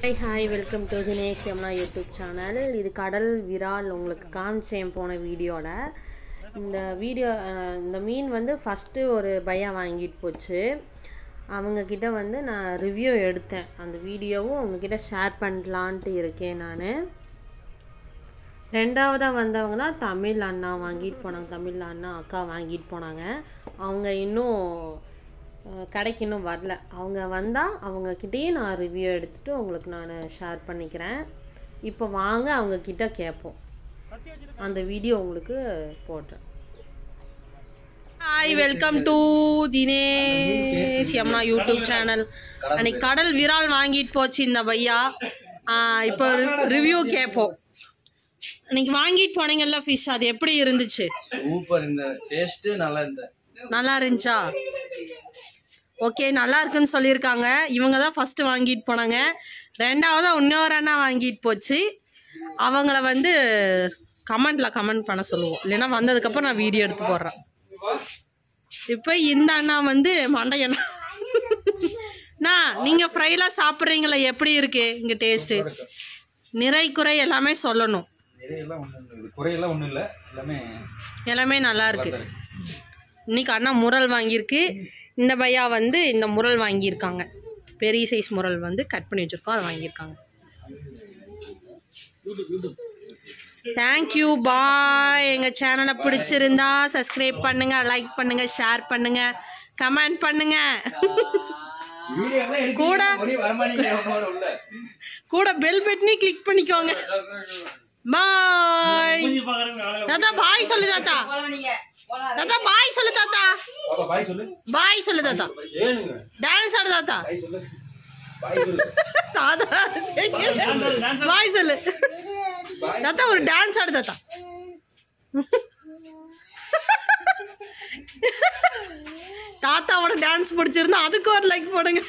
Hi hi welcome to Dinesh Yamuna YouTube channel இது கடல் விரால் உங்களுக்கு காமிச்சேன் போன வீடியோவில் இந்த வீடியோ அஹ், இந்த மீன் வந்து ஃபஸ்ட்டு ஒரு பையா வாங்கிட்டு போச்சு அவங்கக்கிட்ட வந்து நான் ரிவ்யூ எடுத்தேன் அந்த வீடியோவும் உங்ககிட்ட ஷேர் பண்ணலான்ட்டு இருக்கேன் நான் ரெண்டாவதாக வந்தவங்க தான் தமிழ் அண்ணா வாங்கிட்டு போனாங்க தமிழ் அண்ணா அக்கா வாங்கிட்டு போனாங்க அவங்க இன்னும் அஹ், கடைக்கு இன்னும் வரல அவங்க வந்தால் அவங்கக்கிட்டேயே நான் ரிவ்யூ எடுத்துகிட்டு உங்களுக்கு நான் ஷேர் பண்ணிக்கிறேன் இப்போ வாங்க அவங்கக்கிட்ட கேட்போம் அந்த வீடியோ உங்களுக்கு போடுறேன் hi welcome to Dinesh Yamuna YouTube channel அன்னைக்கு கடல் விரால் வாங்கிட்டு போச்சு இந்த பையா ஆஹ் இப்போ ரிவ்யூ கேட்போம் இன்னைக்கு வாங்கிட்டு போனீங்கல்ல ஃபிஷ் அது எப்படி இருந்துச்சு சூப்பர் இந்த டேஸ்ட் நல்லா இருந்த நல்லா இருந்துச்சா ஓகே நல்லா இருக்குன்னு சொல்லியிருக்காங்க இவங்க தான் ஃபஸ்ட்டு வாங்கிட்டு போனாங்க ரெண்டாவது இன்னொரு அண்ணா வாங்கிட்டு போச்சு அவங்கள வந்து கமெண்டில் கமெண்ட் பண்ண சொல்லுவோம் இல்லைன்னா வந்ததுக்கப்புறம் நான் வீடியோ எடுத்து போடுறேன் இப்போ இந்த அண்ணா வந்து மண்டையண்ணா அண்ணா நீங்கள் ஃப்ரைலாம் சாப்பிட்றீங்களா எப்படி இருக்கு இங்கே டேஸ்ட்டு நிறை குறை எல்லாமே சொல்லணும் நிறையெல்லாம் ஒன்றும் இல்லை குறையெல்லாம் ஒன்றும் இல்லை எல்லாமே எல்லாமே நல்லா இருக்கு இன்னைக்கு அண்ணா முரல் வாங்கியிருக்கு இந்த பையா வந்து இந்த முரல் வாங்கியிருக்காங்க பெரிய சைஸ் முரல் வந்து கட் பண்ணி வச்சுருக்கோம் அதை வாங்கியிருக்காங்க தேங்க்யூ பாய் எங்கள் சேனலை பிடிச்சிருந்தா சப்ஸ்கிரைப் பண்ணுங்க லைக் பண்ணுங்க ஷேர் பண்ணுங்க கமெண்ட் பண்ணுங்க கூட கூட பெல் பட்டனி கிளிக் பண்ணிக்கோங்க பாய் தாத்தா பாய் சொல்லு தாத்தா தாத்தா பாய் சொல்லு தாத்தா பாப்பா பாய் சொல்லு பாய் சொல்லு தாத்தா ஏனுங்க டான்ஸ் ஆடு தாத்தா பாய் சொல்லு பாய் சொல்லு தாத்தா சரி. பாய் சொல்லு தாத்தா ஒரு டான்ஸ் ஆடு தாத்தா தாத்தாவோட டான்ஸ் பிடிச்சிருந்தா அதுக்கு ஒரு லைக் போடுங்க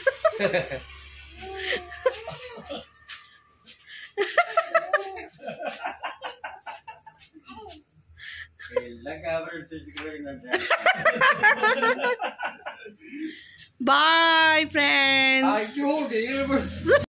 பாய் ஃப்ரெண்ட்ஸ்